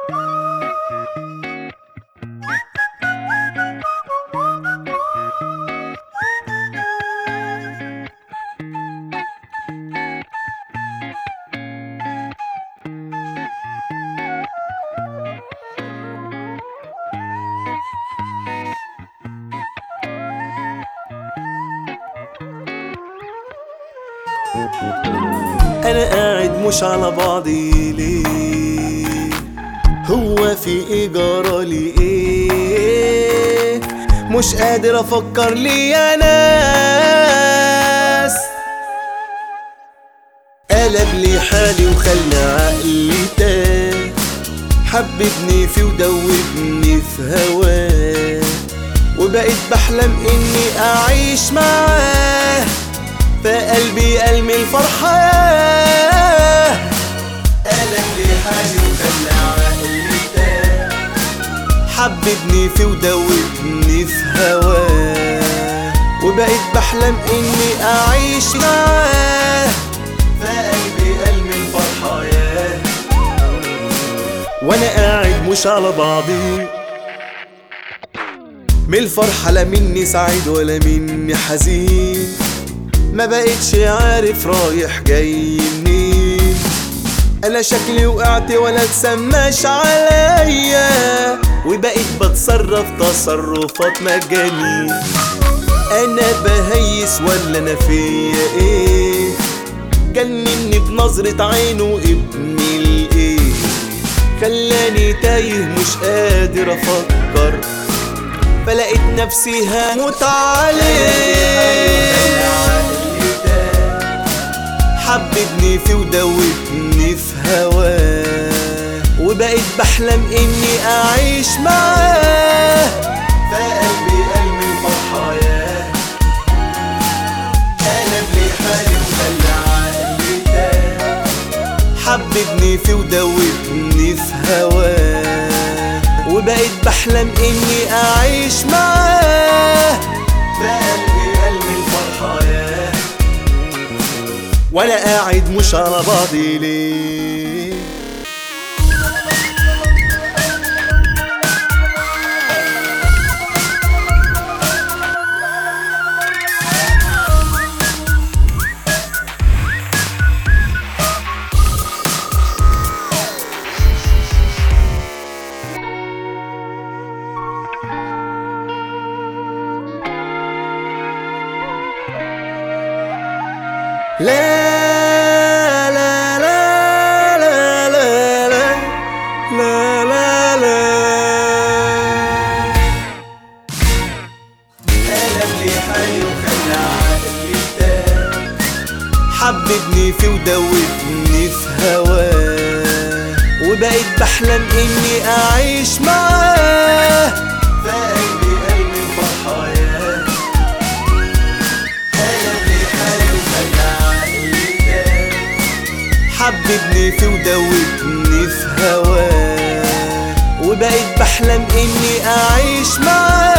انا قاعد مش على بعضي ليه هو في ايه جرالي ايه مش قادر افكر ليه يا ناس قلب لي حالي وخلى عقلي تاه حببني فيه ودوبني في هواه وبقيت بحلم اني اعيش معاه فقلبي قال من الفرحة ياه قلب لي حالي وخلى عقلي تاه حببني فيه ودوبني في هواه وبقيت بحلم اني اعيش معاه فقلبي قال من الفرحة ياه وانا قاعد مش على بعضي من الفرحة لا مني سعيد ولا مني حزين ما بقتش عارف رايح جاي منين انا شكلي وقعت ولا تسماش عليا وبقيت بتصرف تصرفات مجانين انا بهيس ولا انا فيا ايه جنني بنظرة عينه ابني الايه خلاني تايه مش قادر افكر فلقيت نفسي هموت عليه حببني فيه ودوبني في هواه وبقيت بحلم اني اعيش معاه فقلبي قال من الفرحة ياه قلب لي حالي وخلى عقلي تاه حببني فيه ودوبني في هواه وبقيت بحلم اني اعيش معاه بقلبي قال من الفرحة ياه وانا قاعد مش على بعضي ليه لا لا لا لا لا لا لا لا لا قلب لي حالي وخلى عقلي تاه حببني فيه ودوبني في هواه وبقيت بحلم اني اعيش معاه فقلبي قال من الفرحة ياه قلب لي حالي وخلى عقلي تاه حببني فيه ودوبني في هواه وبقيت بحلم اني اعيش معاه